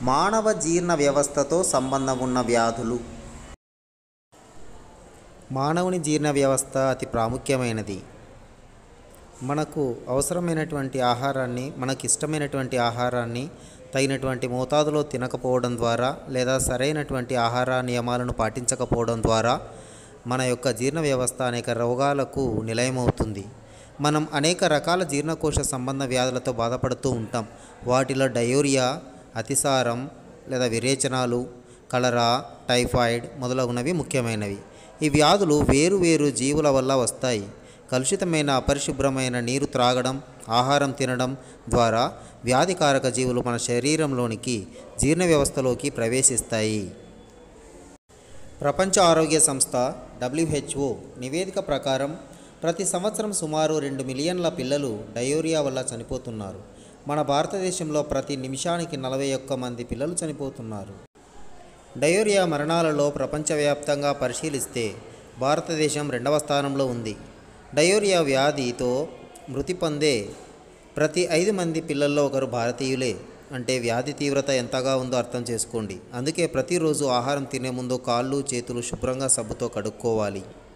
మానవ జీర్ణ వ్యవస్థతో సంబంధం ఉన్న వ్యాధులు మానవుని జీర్ణ వ్యవస్థ అతి ప్రాముఖ్యమైనది మనకు అవసరమైనటువంటి ఆహారాన్ని మనకి ఇష్టమైనటువంటి ఆహారాన్ని తగినటువంటి మోతాదులో తినకపోవడం ద్వారా లేదా సరైనటువంటి ఆహార నియమాలను పాటించకపోవడం ద్వారా మన యొక్క జీర్ణ వ్యవస్థ అనేక రోగాలకు నిలయమవుతుంది మనం అనేక రకాల జీర్ణకోశ సంబంధ వ్యాధులతో బాధపడుతూ ఉంటాం వాటిలో డయోరియా అతిసారం లేదా విరేచనాలు కలరా టైఫాయిడ్ మొదలగునవి ముఖ్యమైనవి ఈ వ్యాధులు వేరు వేరు జీవుల వల్ల వస్తాయి కలుషితమైన అపరిశుభ్రమైన నీరు త్రాగడం ఆహారం తినడం ద్వారా వ్యాధికారక జీవులు మన శరీరంలోనికి జీర్ణ వ్యవస్థలోకి ప్రవేశిస్తాయి ప్రపంచ ఆరోగ్య సంస్థ డబ్ల్యూహెచ్ఓ నివేదిక ప్రకారం ప్రతి సంవత్సరం సుమారు రెండు మిలియన్ల పిల్లలు డయోరియా వల్ల చనిపోతున్నారు మన భారతదేశంలో ప్రతి నిమిషానికి నలభై ఒక్క మంది పిల్లలు చనిపోతున్నారు డయోరియా మరణాలలో ప్రపంచవ్యాప్తంగా పరిశీలిస్తే భారతదేశం రెండవ స్థానంలో ఉంది డయోరియా వ్యాధితో మృతి పొందే ప్రతి ఐదు మంది పిల్లల్లో ఒకరు భారతీయులే అంటే వ్యాధి తీవ్రత ఎంతగా ఉందో అర్థం చేసుకోండి అందుకే ప్రతిరోజు ఆహారం తినే ముందు కాళ్ళు చేతులు శుభ్రంగా సబ్బుతో కడుక్కోవాలి